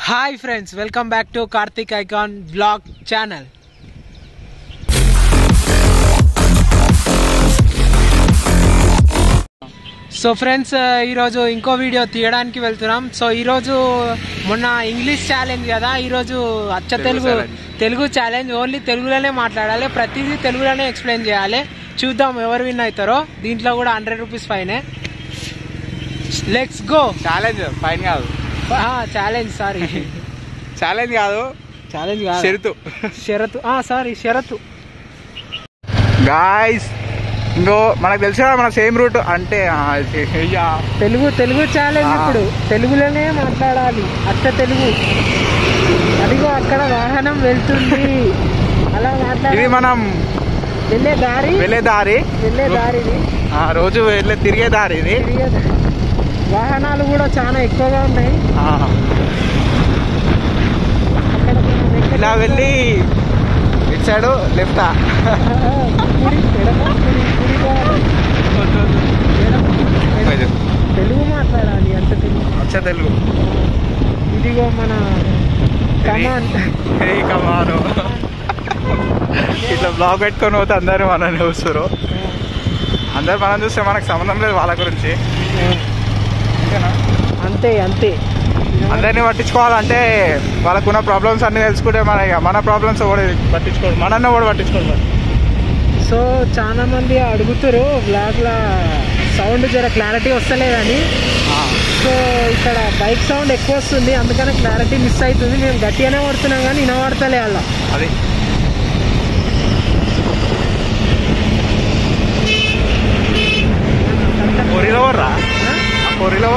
Hi friends welcome back to Karthik icon vlog channel so friends ఈరోజు ఇంకో video తీయడానికి వెళ్తున్నాం సో ఈరోజు మొన్న ఇంగ్లీష్ ఛాలెంజ్ కదా ఈరోజు అచ్చ Telugu Telugu challenge. Telugu challenge only తెలుగులోనే మాట్లాడాలి ప్రతిదీ తెలుగులోనే ఎక్స్ప్లెయిన్ చేయాలి చూద్దాం ఎవరు విన్ అవుతారో దీంట్లో కూడా హండ్రెడ్ రూపీస్ ఫైనే లెట్స్ గో ఛాలెంజ్ ఫైన్ కాదు ఛాలెంజ్ సారీ ఛాలెంజ్ కాదు ఛాలెంజ్ కాదు షరతు షరతు సారీ షరతు గాయస్ ఇంకో మనకు తెలుసు కదా మన సేమ్ రూట్ అంటే ఆ, అయ్యా. తెలుగు తెలుగు ఛాలెంజ్ ఆ. ఇప్పుడు తెలుగులోనే మాట్లాడాలి అచ్చ తెలుగు అదిగో అక్కడ వాహనం వెళ్తుంది అలా ఇది మాట్లాడాలి మనం వెళ్ళే దారి వెళ్ళే దారి వెళ్ళే దారిది ఆ, రోజు వెళ్ళే తిరిగే దారి ఇది తిరిగే దారి. వాహనాలు కూడా చాలా ఎక్కువగా ఉన్నాయి ఆ, అక్కడ మనం ఎక్కడ- ఇలా వెళ్ళి ఇటు సైడ్ లెఫ్ట్ కుడి, ఎడమ, కుడి, కుడి పోవాలి. ఎడమ, ఎడమ. తెలుగు మాట్లాడాలి అంత తెలుగు వచ్చ తెలుగు ఇదిగో మన కమాన్ ఇది కమాను ఇట్లా బ్లాగ్ పెట్టుకొని పోతే అందరూ మనల్ని చూస్తారు అందరు మనం చూస్తే మనకు సంబంధం లేదు వాళ్ళ గురించి అంతేనా అంతే అంతే అందరినీ పట్టించుకోవాలంటే వాళ్ళకున్న ప్రాబ్లమ్స్ అన్ని తెలుసుకుంటే మన మన ప్రాబ్లమ్స్ కూడా పట్టించుకోడు మనన్న కూడా పట్టించుకోడు సో చాలా మంది అడుగుతారు బ్లాగ్ లా సౌండ్ జర క్లారిటీ వస్తలేదని సో ఇక్కడ బైక్ సౌండ్ ఎక్కువ వస్తుంది అందుకని క్లారిటీ మిస్ అవుతుంది మేము గట్టిగానే పడుతున్నాం కానీ వినబడతలే అలా అది పొరిలో రా పొరిలో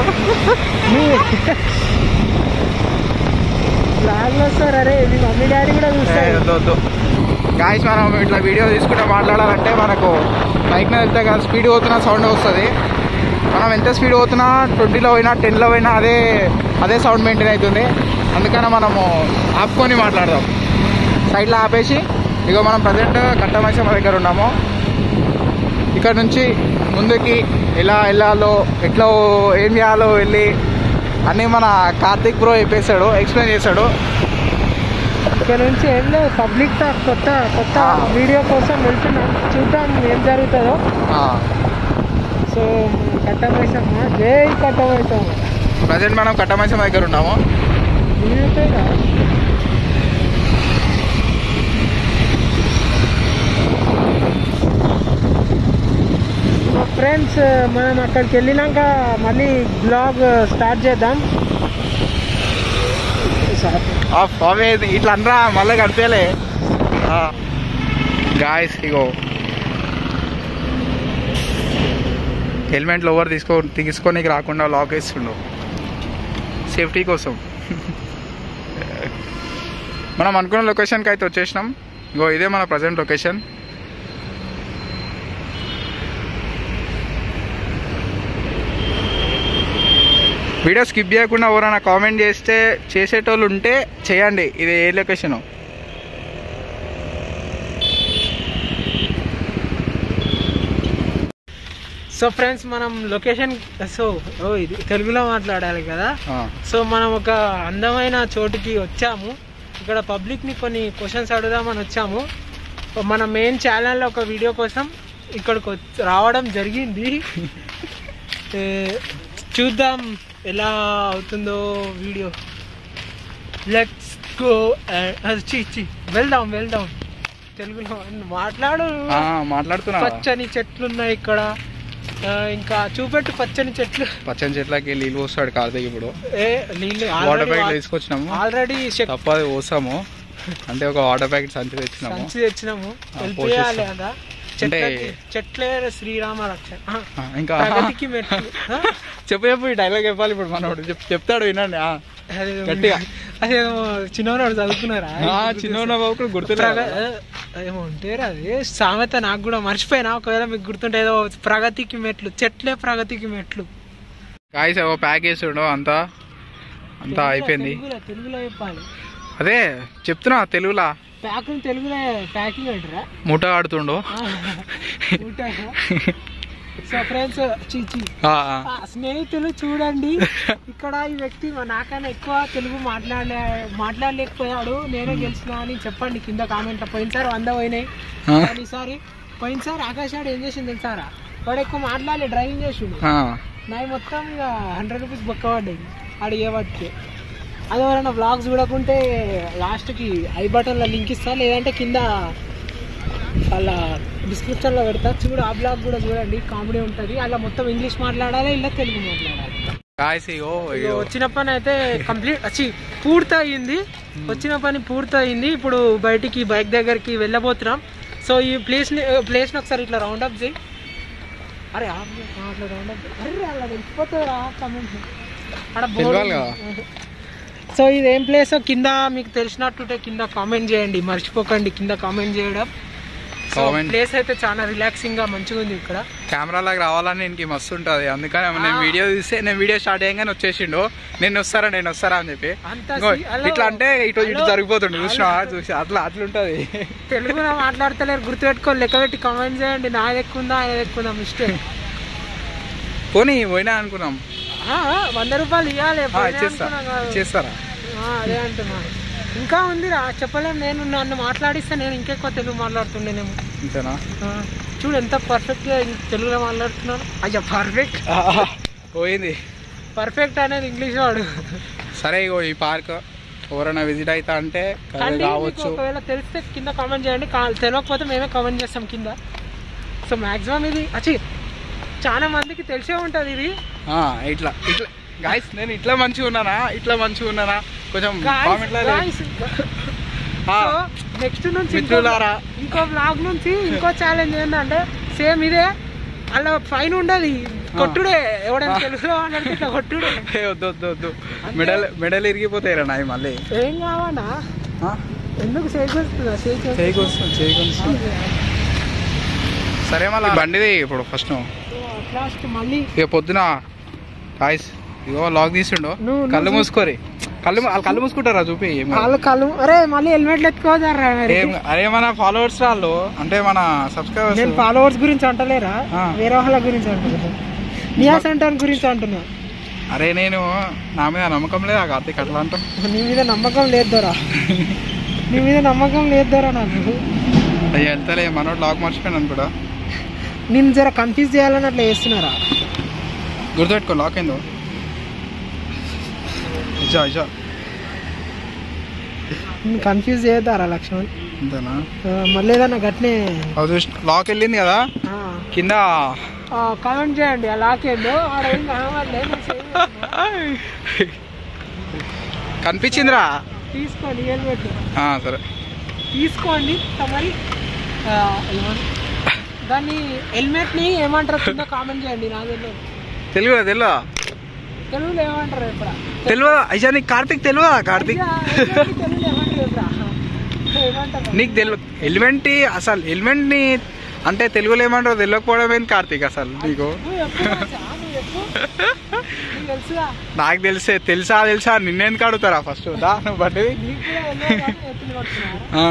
బ్లాగ్ లో వస్తారు అరే మీ మమ్మీ డాడీ కూడా చూస్తారు వద్దు వద్దు గాయస్ మనం ఇట్లా వీడియో తీసుకుంటే మాట్లాడాలంటే మనకు బైక్ మీద వెళ్తే కదా స్పీడ్ పోతున్నా సౌండ్ వస్తుంది మనం ఎంత స్పీడ్ పోతున్నా ట్వంటీలో పోయినా టెన్లో పోయినా అదే అదే సౌండ్ మెయింటైన్ అవుతుంది అందుకని మనము ఆపుకొని మాట్లాడదాం సైడ్లో ఆపేసి ఇగో మనం ప్రజెంట్ కట్టమైసమ్మ దగ్గర ఉన్నాము ఇక్కడ నుంచి ముందుకి ఎలా వెళ్ళాలో ఎట్లా ఏం చేయాలో వెళ్ళి అన్నీ మన కార్తిక్ బ్రో చెప్పేశాడు ఎక్స్ప్లెయిన్ చేశాడు ఇక్కడ నుంచి ఏం లేదు పబ్లిక్ టాక్ కొత్త కొత్త ఆ. వీడియో కోసం వెళ్తున్నాం చూద్దాం ఏం జరుగుతుందో ఆ. సో కట్టమైసమ్మ జై కట్టమైసమ్మ ప్రజెంట్ మనం కట్టమైసమ్మ దగ్గర ఉన్నాము నీవుతేగా ఫ్రెండ్స్ మనం అక్కడికి వెళ్ళినాక మళ్ళీ బ్లాగ్ స్టార్ట్ చేద్దాం ఆఫ్ అవే ఇట్లా అనరా మళ్ళీ కడితేలే గాయస్ ఇగో హెల్మెట్ లోవర్ తీసుకో తీసుకోనికి రాకుండా లాక్ వేస్తుండు సేఫ్టీ కోసం మనం అనుకున్న లొకేషన్కి అయితే వచ్చేసినాం ఇగో ఇదే మన ప్రజెంట్ లొకేషన్ వీడియో స్కిప్ చేయకుండా ఎవరైనా కామెంట్ చేస్తే చేసేటోళ్ళు ఉంటే చేయండి ఇది ఏ లొకేషను సో ఫ్రెండ్స్ మనం లొకేషన్ సో ఓ ఇది తెలుగులో మాట్లాడాలి కదా సో మనం ఒక అందమైన చోటుకి వచ్చాము ఇక్కడ పబ్లిక్ని కొన్ని క్వశ్చన్స్ అడుగుదామని వచ్చాము మన మెయిన్ ఛానల్లో ఒక వీడియో కోసం ఇక్కడికి వచ్చి- రావడం జరిగింది ఏ, చూద్దాం ఎలా అవుతుందో వీడియో లెట్స్ గో చి చి వెళ్దాం వెళ్దాం తెలుగులో మాట్లాడు మాట్లాడుతున్నా పచ్చని చెట్లు ఉన్నాయి ఇక్కడ ఆ, ఇంకా చూపెట్టు పచ్చని చెట్లు పచ్చని చెట్లకి నీళ్ళు పోస్తాడు కార్తీక్ ఇప్పుడు ఏ నీళ్ళు వాటర్ ప్యాకెట్ తీసుకొచ్చినాము ఆల్రెడీ తప్పది పోసాము అంటే ఒక వాటర్ ప్యాకెట్ సంచి తెచ్చినాము సంచి తెచ్చినాము ఆ, వెళ్ళిపోయాలి పోసేస్తాం. కదా అంటే- చెట్లకి చెట్లే శ్రీరామ రక్ష ఆ, ఆ, ఇంకా ప్రగతికి మెట్లు ఆ? చెప్పు చెప్పు ఈ డైలాగ్ చెప్పాలి ఇప్పుడు మనోడు చెప్- చెప్తాడు వినండి ఆ. అదేదో- గట్టిగా. అదేదో చిన్నవాడు చదువుకున్నారా ఆ, చిన్న బాబు గుర్తు ప్రగ- ఆ, ఏమో ఉంటారు అది సామెత నాకు కూడా మర్చిపోయినా ఒకవేళ మీకు గుర్తుంటే ఏదో ప్రగతికి మెట్లు చెట్లే ప్రగతికి మెట్లు కాయస్ ఏవో ప్యాక్ చేస్తుండో అంతా అంతా తెలుగులో- అయిపోయింది తెలుగులో తెలుగులో చెప్పాలి అదే చెప్తున్నా తెలుగులా ప్యాకింగ్ తెలుగులో ప్యాకింగ్ అంటారా ముఠ ఆడుతుండో ఉంటాయా? సో ఫ్రెండ్స్ చీచి ఆ, స్నేహితులు చూడండి ఇక్కడ ఈ వ్యక్తి మా నాకన్నా ఎక్కువ తెలుగు మాట్లాడలే మాట్లాడలేకపోయాడు నేనే గెలిచిన అని చెప్పండి కింద కామెంట్లో పోయినసారి వంద పోయినాయి కానీ ఈసారి పోయినసారి ఆకాశ్ ఆడు ఏం చేసింది తెలుసారా వాడు ఎక్కువ మాట్లాడలే డ్రైవింగ్ చేసిండు నాయి మొత్తం ఇక హండ్రెడ్ రూపీస్ బొక్క పడ్డాయి ఆడు ఏ వాటికి అది ఎవరైనా బ్లాగ్స్ చూడకుంటే లాస్ట్కి ఐ బటన్లో లింక్ ఇస్తా లేదంటే కింద వాళ్ళ డిస్క్రిప్షన్లో పెడతా చూడు ఆ బ్లాగ్ కూడా చూడండి కామెడీ ఉంటుంది అలా మొత్తం ఇంగ్లీష్ మాట్లాడాలి ఇలా తెలుగు మాట్లాడాలి గాయస్ ఇగో ఇక వచ్చిన పని అయితే కంప్లీట్ వచ్చి పూర్తయింది వచ్చిన పని పూర్తయింది ఇప్పుడు బయటికి బైక్ దగ్గరికి వెళ్ళబోతున్నాం సో ఈ ప్లేస్ని ప్లేస్ని ఒకసారి ఇట్లా రౌండ్ అప్ చేయి అరే ఆపు, ఆ, అట్లా రౌండ్ అప్ చేయి. అరే అలా వెళ్ళిపోతారా కమెంట్ అక్కడ తెలియాలి కదా. సో ఇది ఏం ప్లేస్ కింద మీకు తెలిసినట్టుంటే కింద కామెంట్ చేయండి మర్చిపోకండి కింద కామెంట్ చేయడం Comment. ప్లేస్ అయితే చాలా రిలాక్సింగ్ గా మంచిగా ఉంది ఇక్కడ కెమెరాలకు రావాలని నేను మస్తు ఉంటుంది అందుకని నేను వీడియో తీస్తే నేను వీడియో స్టార్ట్ చేయగానే వచ్చేసిండు నేను వస్తారా నేను వస్తారా అని చెప్పి అంత ఇంకో సి- హలో. ఇట్లా అంటే ఇటు ఇటు హలో. జరిగిపోతుండు చూసినా చూసి అట్లా అట్లా ఉంటది తెలుగులో మాట్లాడతలేరు గుర్తుపెట్టుకొని లెక్క పెట్టి కామెంట్ చేయండి నాది ఎక్కువ ఉందా ఆయన ఎక్కువ ఉందా మిస్టేక్ పోనీ పోయినా అనుకున్నాం వంద రూపాయలు ఇవ్వాలి ఆ, ఇచ్చేస్తా ఇచ్చేస్తారా అదే అంటున్నాను ఇంకా ఉందిరా చెప్పలేం నేను నన్ను మాట్లాడిస్తే నేను ఇంకెక్కువ తెలుగు మాట్లాడుతుండేనేమో అంతేనా ఆ, చూడు ఎంత పర్ఫెక్ట్ గా ఇం- తెలుగులో మాట్లాడుతున్నాను అయ్యా పర్ఫెక్ట్ పోయింది పర్ఫెక్ట్ అనేది ఇంగ్లీష్ వాడు సరే ఇగో ఈ పార్క్ ఎవరైనా విజిట్ అవుతా అంటే కానీ మీకు కావచ్చు ఒకవేళ తెలిస్తే కింద కామెంట్ చేయండి కా- తెలియకపోతే మేమే కామెంట్ చేస్తాం కింద సో మాక్సిమం ఇది అచ్చి చాలా మందికి తెలిసే ఉంటుంది ఇది ఆ, ఇట్లా ఇట్లా గాయస్ నేను ఇట్లా మంచిగా ఉన్నానా ఇట్లా మంచిగా ఉన్నానా కొంచెం కామెంట్లో నెక్స్ట్ నుంచి ఇంకో- మిత్రులారా. ఇంకో బ్లాగ్ నుంచి ఇంకో ఛాలెంజ్ ఏంటంటే సేమ్ ఇదే అలా ఫైన్ ఉండదు కొట్టుడే ఎవడైనా తెలుగులో మాట్లాడితే ఇట్లా కొట్టుడే వద్దు వద్దు వద్దు మెడల్ మెడల్ ఇరిగిపోతాయిరా నాయి మళ్ళీ ఏం కావాలా ఆ? ఎందుకు చేసేస్తుందా చేయికి వస్తుంది చేయికి వస్తుంది సరే మళ్ళీ బండిది ఇప్పుడు ఫస్ట్ లాస్ట్ మళ్ళీ ఇక పొద్దున గాయస్ ఇగో లాక్ తీసిండు నువ్వు- కళ్ళు నువ్వు మూసుకోరి కళ్ళు మూ- వాళ్ళు కళ్ళు మూసుకుంటారా చూపి ఏం కాదు. కాళ్ళు కాళ్ళు అరే మళ్ళీ హెల్మెట్లు ఎత్తుకోదారా మరి ఏం అరే మన ఫాలోవర్స్ వాళ్ళు అంటే మన నేను సబ్స్క్రైబర్స్ ఫాలోవర్స్ గురించి అంటలేరా ఆ. వేరే వాళ్ళ గురించి అంటున్నా నియా సెంటర్ గురించి అంటున్నా అరే నేను నా మీద నమ్మకం లేదా కార్తీక్ అట్లా అంటాం నీ మీద నమ్మకం లేద్దరా నీ మీద నమ్మకం లేద్దరా నాకు అయ్యా ఎంతలే మనోడు లాక్ మర్చిపోయాను అనుకోడా నేను జర కన్ఫ్యూజ్ చేయాలని అట్లా చేస్తున్నారా గుర్తుపెట్టుకో లాక్ అయిందో ఇజా ఇజా నేను కన్ఫ్యూజ్ చేయద్దారా లక్ష్మణ్ అంతేనా ఆ, మళ్ళీ ఏదన్నా గట్నే అది చూసి లాక్ వెళ్ళింది కదా కింద కామెంట్ చేయండి ఆ లాకేందో ఆడ ఏం కనబడలే నేను save చేస్తున్నా. కనిపించిందిరా తీసుకోండి హెల్మెట్ ఆ, సరే తీసుకోండి మరి ఆ, ఏమన్- దాన్ని హెల్మెట్ ని ఏమంటారు కింద కామెంట్ చేయండి నాకు తెలియదు తెలియదా తెలియదా తెలుగులో ఏమంటారు ఎప్పుడా తెలియదా అయ్యా నీకు కార్తీక్ తెలియదా కార్తీక్ తెలుగులో ఏమంటారు ఎప్పుడా ఏమంటారు నీకు తెలియ హెల్మెట్ అసలు హెల్మెట్ ని అంటే తెలుగులో ఏమంటారో తెలియకపోవడం ఏంటి కార్తీక్ అసలు నీకు నువ్వు ఎప్పుడు రాసా? నువ్వు ఎప్పుడు? నీకు తెలుసుగా నాకు తెలిసే తెలుసా తెలుసా నిన్నెందుకు అడుగుతారా ఫస్ట్ దా నువ్వు బట్టి నీకు కూడా తెలియదు కానీ ఎత్తులు పడుతున్నారా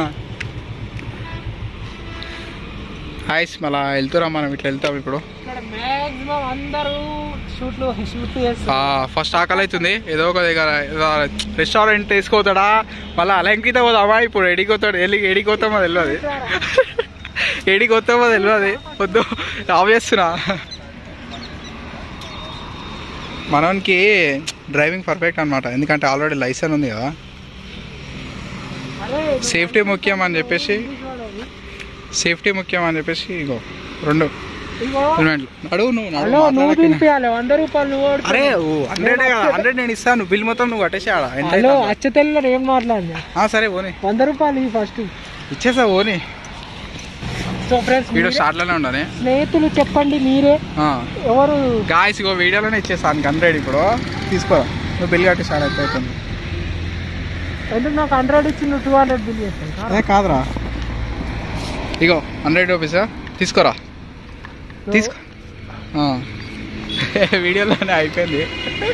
హాయ్స్ మళ్ళా వెళ్తురా మనం ఇట్లా వెళ్తాం ఇప్పుడు ఇక్కడ మాక్సిమం అందరూ షూట్లు షూట్లు చేస్తారు ఫస్ట్ ఆకలి అవుతుంది ఏదో ఒక దగ్గర రెస్టారెంట్ తీసుకోతాడా మళ్ళీ అలంకిత పోదామా ఇప్పుడు ఎడిపోతాడు ఎడి ఎడిపోతామో తెలియదు ఎడిపోతామో తెలియదు వద్దు ఆఫ్ చేస్తున్నా మనోనికి డ్రైవింగ్ పర్ఫెక్ట్ అనమాట ఎందుకంటే ఆల్రెడీ లైసెన్స్ ఉంది కదా అరే సేఫ్టీ ముఖ్యం అని చెప్పేసి చూడండి. సేఫ్టీ ముఖ్యం అని చెప్పేసి ఇగో రెండు ఇగో హెల్మెట్లు నడువు నువ్వు నడువు, హలో నువ్వు మాట్లాడకు. దింపియాలి వంద రూపాయలు నువ్వు ఓడుకో. అరే హండ్రెడ్ హండ్రెడ్ నేను ఇస్తాను బిల్ మొత్తం నువ్వు కట్టేసాడా ఎంత హలో అవుతుందో? అచ్చ తెల్లలో ఏం మాట్లాడినా ఆ, సరే ఓని వంద రూపాయలు ఇవి ఫస్ట్ ఇచ్చేసా ఓని సో ఫ్రెండ్స్ వీడియో స్టార్ట్లోనే ఉండని స్నేహితులు చెప్పండి మీరే ఎవరు గాయస్ ఇగో వీడియోలోనే ఇచ్చేసాను హండ్రెడ్ ఇప్పుడు తీసుకో నువ్వు బిల్ కట్టేసాడు ఎంత అవుతుంది ఎందుకు నాకు హండ్రెడ్ ఇచ్చి నువ్వు టూ హండ్రెడ్ బిల్ చేస్తాను అదే కాదురా ఇగో హండ్రెడ్ రూపీస్ తీసుకోరా తీసుకో ఆ. వీడియోలోనే అయిపోయింది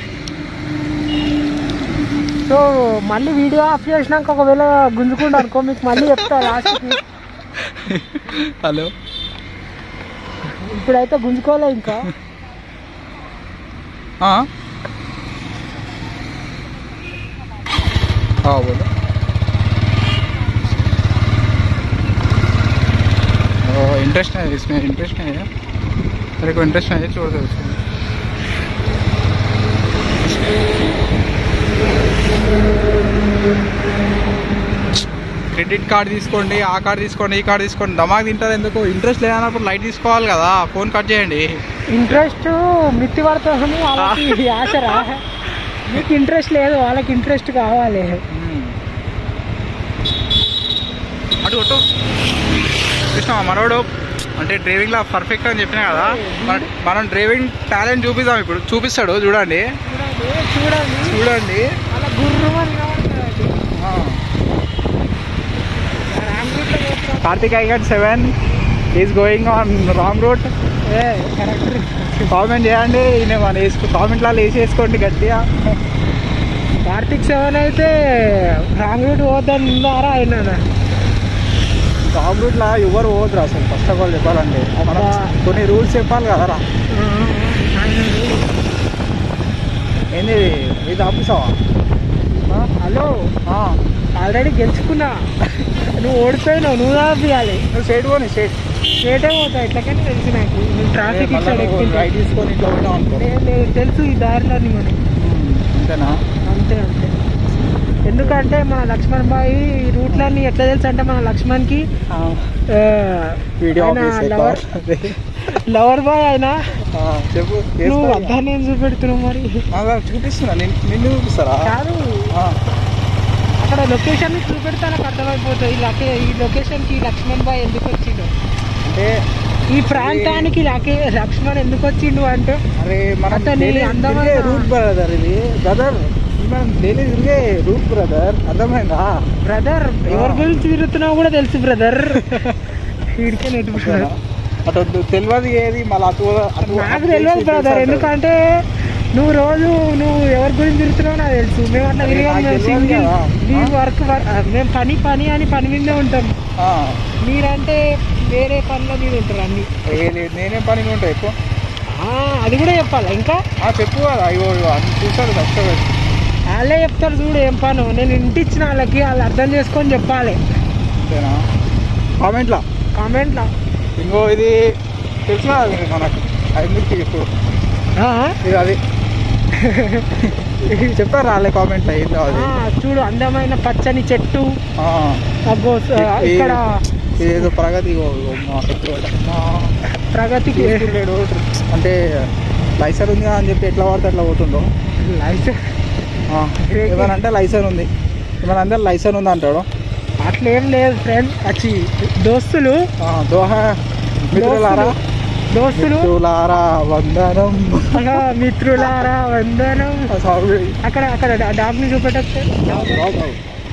సో మళ్ళీ వీడియో ఆఫ్ చేసినాక ఒకవేళ గుంజుకుండా అనుకో మీకు మళ్ళీ చెప్తా లాస్ట్కి హలో ఇప్పుడైతే గుంజుకోలే ఇంకా हाँ हाँ बोलो इंटरेस्ट है इसमें इंटरेस्ट नहीं है तेरे को इंटरेस्ट नहीं है छोड़ दो उसको క్రెడిట్ కార్డ్ తీసుకోండి ఆ కార్డ్ తీసుకోండి ఈ కార్డ్ తీసుకోండి దమాగ్ తింటారు ఎందుకు ఇంట్రెస్ట్ లేదన్నప్పుడు లైట్ తీసుకోవాలి కదా ఫోన్ కట్ చేయండి ఇంట్రెస్ట్ మిత్తి పడుతుందని వాళ్ళకి ఆశరా మీకు ఇంట్రెస్ట్ లేదు వాళ్ళకి ఇంట్రెస్ట్ కావాలి అటు కొట్టు కృష్ణ మనోడు అంటే డ్రైవింగ్లో పర్ఫెక్ట్ అని చెప్పినా కదా మన మనం డ్రైవింగ్ టాలెంట్ చూపిద్దాం ఇప్పుడు చూపిస్తాడు చూడండి చూడండి చూడండి చూడండి అలా గుర్రమని కావాలి ఆ. రాంగ్ రూట్లో పోతున్నాం. కార్తిక్ ఐగట్ seven is going on wrong route ఏ కరెక్ట్ కామెంట్ చేయండి ఈయన మన వేసుకో కామెంట్లో వేసేసుకోండి గట్టిగా కార్తిక్ సెవెన్ అయితే రాంగ్ రూట్ పోద్దని ఉందారా ఆయన రాంగ్ రూట్లో ఎవరు పోదురు అసలు ఫస్ట్ ఆఫ్ ఆల్ చెప్పాలంటే మనం అబ్బా. కొన్ని రూల్స్ చెప్పాలి కదరా ఏంది ఇది? ఇది ఆపిస్తావా హలో ఆ. ఆల్రెడీ గెలుచుకున్నా నువ్వు ఓడిపోయినావు నువ్వు ఆపియాలి నువ్వు స్టేట్ పోనీ స్టేట్ స్టేటే పోతా ఎట్లకని తెలుసు నాకు నేను ట్రాఫిక్ ఇచ్చాడు ఎక్కుతుంటా. రైట్ తీసుకొని ఇట్లా పోయినాం అనుకో లేదు, లేదు, తెలుసు ఈ దారిలోని మనం అంతేనా అంతే అంతే ఎందుకంటే మన లక్ష్మణ్ బాయ్ ఈ రూట్లన్నీ ఎట్లా తెలుసు అంటే మన లక్ష్మణ్కి వీడియో ఆయన ఆఫీస్ లవర్ లవర్ బాయ్ ఆయన చెప్పు నువ్వు వేసుకో. అద్దాన్ని ఏం చూపెడుతున్నావు మరి ఆ, చూపిస్తున్నా నేను నిన్ను చూపిస్తారా కాదు ఆ, అక్కడ లొకేషన్ చూపెడితే నాకు అర్థమైపోతుంది ఈ లొకే ఈ లొకేషన్కి లక్ష్మణ్ బాయ్ ఎందుకు వచ్చిండు అంటే ఈ ప్రాంతానికి లకే లక్ష్మణ్ ఎందుకు వచ్చిండు అంటే అరే మనం అతని డైలీ అందమైన- తిరిగే రూట్ బ్రదర్ ఇది బ్రదర్ మనం డైలీ తిరిగే రూట్ బ్రదర్ అర్థమైందా బ్రదర్ ఎవరి గురించి తిరుగుతున్నావు కూడా తెలుసు బ్రదర్ వీడికే నెట్ బ్రదర్ అటు వద్దు, తెలియదు ఏది మళ్ళీ అటు అటు నాకు అటు తెలియదు చేసి బ్రదర్ తెలుసు ఎందుకంటే నువ్వు రోజు నువ్వు ఎవరి గురించి తిరుగుతున్నావు నాకు తెలుసు మేము అట్లా అరే, తిరిగాం నాకు మేము తెలియదు సింగిల్ కదా. మీ ఆ? వర్క్ మేము పని పని అని పని మీదే ఉంటాం ఆ, మీరంటే వేరే పనుల మీద ఉంటారు అన్ని ఏ లేదు నేనేం పని ఉంటాయి ఎక్కువ ఆ, అది కూడా చెప్పాలా ఇంకా ఆ, చెప్పు కదా అయ్యో ఇగో అన్ని చూసాడు కష్టపడి వాళ్ళే చెప్తారు చూడు ఏం పను నేను ఇంటి ఇచ్చిన వాళ్ళకి వాళ్ళు అర్థం చేసుకొని చెప్పాలి అంతేనా కామెంట్లా కామెంట్లో ఇంకో ఇది తెలుసు కదా ఇది మనకు ఐదుకి ఇప్పుడు ఇది అది చెప్పారు రాలే కామెంట్లో ఏందో అది చూడు అందమైన పచ్చని చెట్టు ఆ, అగ్గో స- ఈ- ఇక్కడ ఇదేదో ప్రగతి ఇగో, ఇగో మా పెద్దోడ. మా ప్రగతికి తీసుకుంటాడు. అంటే లైసర్ ఉంది కదా అని చెప్పి ఎట్లా పడితే అట్లా పోతుండో లైసెన్స్ ఆ, ఏమనంటే లైసర్ ఉంది ఏమన్నా అందరు లైసర్ ఉంది అంటాడు అట్లా ఏం లేదు ఫ్రెండ్ వచ్చి దోస్తులు ఆ, దోహ మిత్రులారా దోస్తులు మిత్రులారా వందనం ఆహా, మిత్రులారా వందనం సారీ. అక్కడ అక్కడ డాగ్ ని చూపెట్టచ్చు బాగు, బాగు.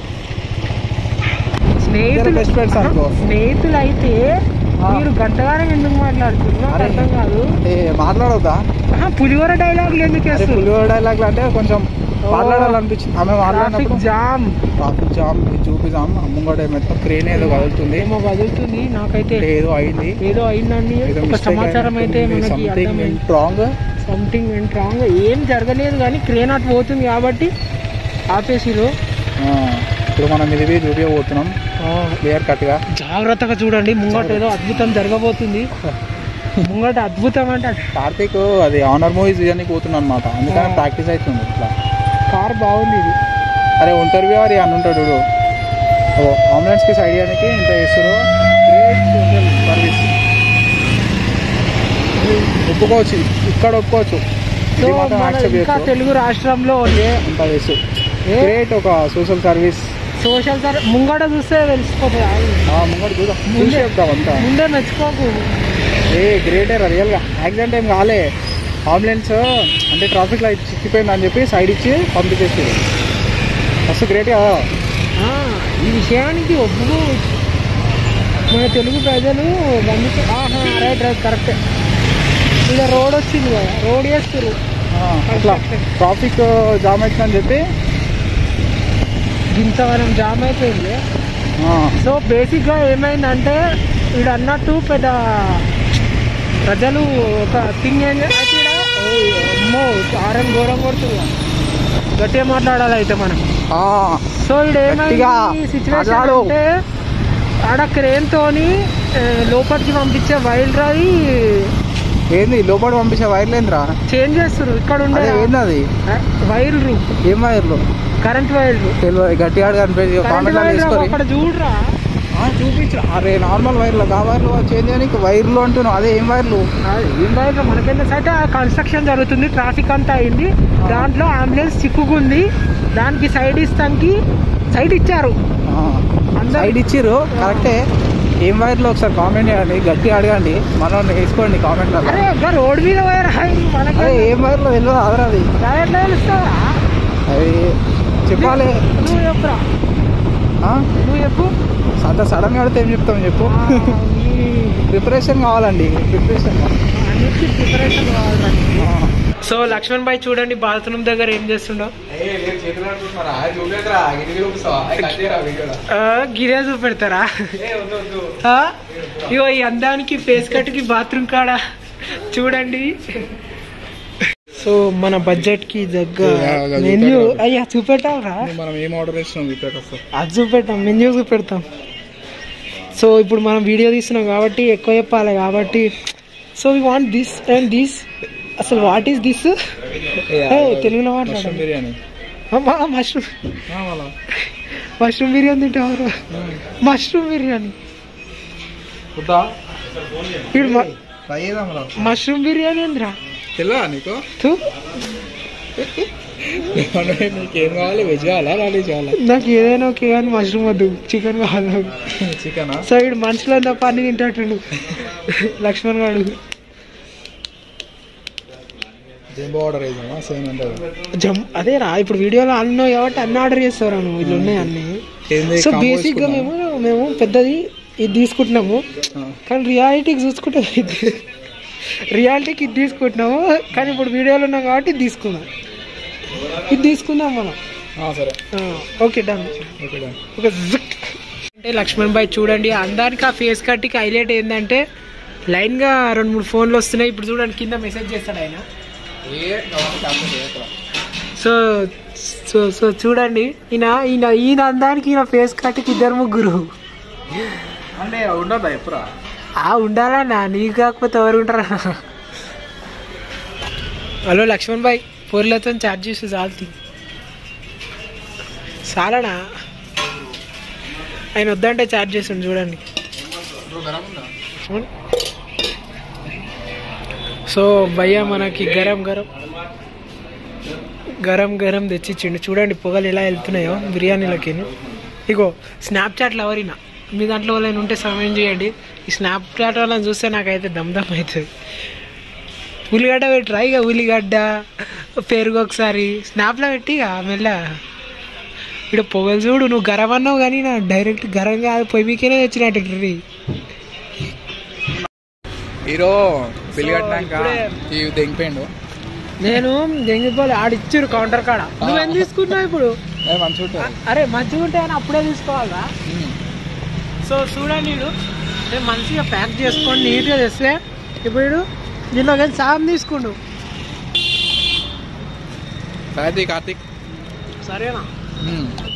స్నేహితులు best friends ఆహా, అనుకో. స్నేహితులు అయితే ఆ. మీరు గంటగానే ఎందుకు మాట్లాడుతున్నారు నాకు అరే. అర్థం కాదు ఏ మాట్లాడొద్దా ఆహా, పులిహోర డైలాగులు ఎందుకు అరే వేస్తారు పులిహోర డైలాగ్ అంటే కొంచెం మాట్లాడాలనిపించింది ఆమె ట్రాఫిక్ మాట్లాడినప్పుడు జామ్ ట్రాఫిక్ జామ్ ఇది చూపిద్దాం ముంగట మొత్తం క్రేన్ ఏదో కదులుతుంది ఏమో కదులుతుంది నాకైతే అంటే ఏదో అయింది ఏదో అయిందండి ఒక సమాచారం అయితే మనకి సంథింగ్ అర్థమైంది స్ట్రాంగ్ సంథింగ్ వెంట్ రాంగ్ ఏం జరగలేదు కానీ క్రేన్ అటు పోతుంది కాబట్టి ఆపేసిరు ఇప్పుడు మనం ఇది పోయి చూపించబోతున్నాం క్లియర్ కట్గా జాగ్రత్తగా చూడండి ముంగట ఏదో అద్భుతం జరగబోతుంది ముంగట అద్భుతం అంటే కార్తీక్ అది ఆనర్ మూవీస్ ఇవన్నీ పోతున్నాం అనమాట అందుకని ఆ. ప్రాక్టీస్ అవుతుంది ఇట్లా కార్ బాగుంది ఇది అరే ఇంటర్వ్యూ అని అని ఉంటాడు చూడు ఓ అంబులెన్స్కి సైడ్ చేయడానికి ఇంత చేస్తారు గ్రేట్ సోషల్ సర్వీస్ ఒప్పుకోవచ్చు ఇది. ఇక్కడ ఒప్పుకోవచ్చు సో ఇది మాత్రం మన యాక్సెప్ట్ ఇంకా చేయొచ్చు తెలుగు రాష్ట్రంలో ఉంది ఇంత చేస్తూ ఏ? గ్రేట్ ఒక సోషల్ సర్వీస్ సోషల్ సర్ ముంగట చూస్తే తెలిసిపోతుంది ఆగు. ముంగడు చూద్దాం చూసి ముందే. చెప్తాం అంతా ముందే మెచ్చుకోకు ఏ గ్రేటే రియల్గా యాక్సిడెంట్ ఏం కాలే అంబులెన్స్ అంటే ట్రాఫిక్ లైట్ చిక్కిపోయింది అని చెప్పి సైడ్ ఇచ్చి పంపించేసి మస్తు గ్రేట్ కదా ఆ, ఈ విషయానికి ఒప్పుకో మన తెలుగు ప్రజలు బంధు ఆహా రైట్ రైట్ కరెక్ట్ ఇలా రోడ్ వచ్చింది కదా రోడ్ వేస్తారు ఆ, అట్లా ట్రాఫిక్ జామ్ అవుతుందని చెప్పి గింతవరం జామ్ అయిపోయింది ఆ, సో బేసిక్గా ఏమైందంటే వీడు అన్నట్టు పెద్ద ప్రజలు ఒక థింగ్ ఏం చే- అయితే ఈడ, ఓ, అమ్మో ఆరం ఘోరం కొడుతుంది గట్టిగా మాట్లాడాలి అయితే మనం ఆ, సో ఇక్కడ గట్టిగా ఏమైంది సిచ్యువేషన్ మాట్లాడు. అంటే ఆడ క్రేన్ తోని ఆ, లోపలికి పంపించే వైల్డ్ రాయి ఏంది లోపల పంపించే వైర్లు ఏందిరా చేంజ్ చేస్తారు ఇక్కడ ఉండే అదే ఏంది అది వైర్లు ఏం వైర్లు కరెంట్ వైర్లు తెలియదు గట్టిగా కనిపించి కరెంట్ కామెంట్లో వైర్లు వేసుకొని అక్కడ చూడరా చూపించు అరే నార్మల్ వైర్లు ఆ వైర్లు చేంజ్ చేయడానికి వైర్లు అంటున్నావు అదే ఏం వైర్లు అది ఏం వైర్లు మనకెంత అయితే ఆ కన్స్ట్రక్షన్ జరుగుతుంది ట్రాఫిక్ అంతా అయింది దాంట్లో అంబులెన్స్ చిక్కుకుంది దానికి సైడ్ ఇస్తానికి సైడ్ ఇచ్చారు అందరూ- సైడ్ ఇచ్చిర్రు కరెక్టే ఏం వైర్లు ఒకసారి కామెంట్ చేయండి గట్టిగా అడగండి మనం వేసుకోండి కామెంట్లో అరే ఇంకా రోడ్ మీద వైర్ మనకి అదే ఏం వైర్లో తెలియదు అదరా అది ఎట్లా తెలుస్తావా అది చెప్పాలి నువ్వు చెప్పురా ఆ? నువ్వు చెప్పు అంత సడన్గా అడితే ఏం చెప్తాం చెప్పు ఆ, ఈ- ప్రిపరేషన్ కావాలండి ప్రిపరేషన్ అన్నిటికీ ప్రిపరేషన్ కావాలి సో లక్ష్మణ్ భాయ్ చూడండి బాత్రూమ్ దగ్గర ఏం చేస్తుండో ఆ, గిరే చూపెడతారా ఆ? ఇగో ఈ అందానికి ఫేస్ కట్కి బాత్రూమ్ కాడ చూడండి సో మన బడ్జెట్ కి దగ్గర ఇక మెన్యూ చూపెట్టాలి. అయ్యా చూపెట్టాలరా మనం ఏం ఆర్డర్ చేస్తున్నాం ఇక్కడ అది చూపెట్టాం మెన్యూ చూపెడతాం సో ఇప్పుడు మనం వీడియో తీస్తున్నాం కాబట్టి ఎక్కువ చెప్పాలి కాబట్టి so we want this and this అసలు వాట్ ఈస్ దిస్ తెలుగులో మాట్లాడాలి బిర్యానీ మష్రూమ్ మష్రూమ్ బిర్యానీ తింటారు మష్రూమ్ బిర్యానీ ఇప్పుడు ట్రై చేద్దాం రా మష్రూమ్ బిర్యానీ ఏందిరా తెలియదా నీకు తూ నీకేం కావాలి వెజ్ కావాలా నాన్ వెజ్ కావాలా నాకు ఏదైనా ఓకే కానీ మష్రూమ్ వద్దు చికెన్ కావాలి నాకు. చికెనా సో ఇప్పుడు మనుషులు తప్ప అన్ని తింటాడు లక్ష్మణ్ గారు జంబో ఆర్డర్ చేద్దామా సేమ్ ఉంటుంది జమ్ అదే రా ఇప్పుడు వీడియోలో అన్నీ కాబట్టి అన్ని ఆర్డర్ చేస్తారా నువ్వు ఇట్లా ఉన్నాయి అన్ని ఏంది సో combo బేసిక్ గా తీసుకుందామా? మేము మేము పెద్దది ఇది తీసుకుంటున్నాము ఆ. కానీ రియాలిటీకి చూసుకుంటే ఇది రియాలిటీకి ఇది తీసుకుంటున్నాము కానీ ఇప్పుడు వీడియోలో ఉన్నాం కాబట్టి ఇది తీసుకుందాం ఇది తీసుకుందాం మనం ఆ, సరే ఓకే డన్ ఓకే డన్ ఒక జిక్ అంటే లక్ష్మణ్ భాయ్ చూడండి అందరికి ఆ ఫేస్ కట్కి హైలైట్ ఏంటంటే లైన్గా రెండు మూడు ఫోన్లు వస్తున్నాయి ఇప్పుడు చూడండి కింద మెసేజ్ చేస్తాడు ఆయన సో సో సో చూడండి ఈయన ఈయన ఈయన అందానికి ఈయన ఫేస్ కట్కి ఇద్దరు ముగ్గురు అంటే ఉండదా ఎప్పుడా ఆ ఉండాలన్నా నీకు కాకపోతే ఎవరు ఉంటారా హలో లక్ష్మణ్ భాయ్ పూర్లతో చార్జ్ చేసి చాలుతీ చాలనా ఆయన వద్దంటే చార్జ్ చేస్తుండు చూడండి చూడండి. సో భయ్య మనకి గరం గరం గరం గరం తెచ్చిచ్చిండు చూడండి పొగలు ఎలా వెళ్తున్నాయో బిర్యానీలకి ఇగో స్నాప్చాట్లు ఎవరినా మీ దాంట్లో వాళ్ళని ఉంటే సమయం చేయండి ఈ స్నాప్చాట్ వాళ్ళని చూస్తే నాకైతే దమ్ దమ్ అవుతుంది ఉల్లిగడ్డ పెట్టరా ఇక ఉల్లిగడ్డ పెరుగు ఒకసారి స్నాప్లో పెట్టి ఇక మెల్ల ఇక్కడ పొగలు చూడు నువ్వు గరం అన్నావు కానీ నా డైరెక్ట్ గరం కాదు పొయ్యి మీకేనే తెచ్చినట్టు హీరో బిల్ కట్టినాక ఇప్పుడే- ఈ దెంగిపోయిండు నేను దెంగిపోలే ఆడిచ్చారు కౌంటర్ కాడ నువ్వేం తీసుకున్నావు ఇప్పుడు అది మంచిగా ఉంటుంది అరే మంచిగా ఉంటే అని అప్పుడే తీసుకోవాలా సో చూడండి వీడు నేను మంచిగా ప్యాక్ చేసుకొని నీట్గా తెస్తే ఇప్పుడు వీడు దీనిలో కానీ సాయం తీసుకుండు కార్తీక్ కార్తీక్ సరేనా మ్మ్.